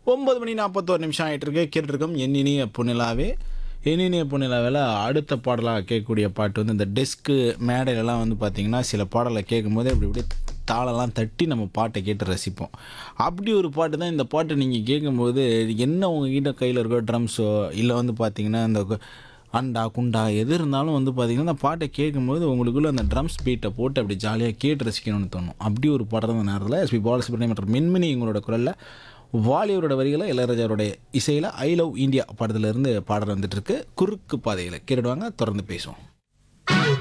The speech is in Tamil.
ஒன்பது மணி நாற்பத்தோரு நிமிஷம் ஆகிட்டு இருக்கு கேட்டுருக்கோம் எண்ணினிய புனிலாவே எண்ணினிய புனிலாவில் அடுத்த பாடலாக கேட்கக்கூடிய பாட்டு வந்து இந்த டெஸ்க்கு மேடையிலலாம் வந்து பார்த்திங்கன்னா சில பாடலை கேட்கும்போது அப்படி இப்படி தாளெல்லாம் தட்டி நம்ம பாட்டை கேட்டு ரசிப்போம் அப்படி ஒரு பாட்டு தான் இந்த பாட்டை நீங்கள் கேட்கும்போது என்ன உங்ககிட்ட கையில் இருக்கோ ட்ரம்ஸோ இல்லை வந்து பார்த்தீங்கன்னா இந்த கு- அண்டா குண்டா எது இருந்தாலும் வந்து பார்த்தீங்கன்னா அந்த பாட்டை கேட்கும்போது உங்களுக்குள்ள அந்த ட்ரம்ஸ் பீட்டை போட்டு அப்படி ஜாலியாக கேட்டு ரசிக்கணும்னு தோணும் அப்படி ஒரு பாடம் தான் நேரத்தில் எஸ்பி பாலசுப்ரமணியம் மற்றும் மின்மினி இவங்களோட குரலில் வாலியவரோட வரிகளை இளையராஜாவோடைய இசையில் ஐ லவ் இந்தியா படத்துலேருந்து பாடல் வந்துட்டு இருக்கு குறுக்கு பாதையில் கேட்டுடுவாங்க தொடர்ந்து பேசுவோம்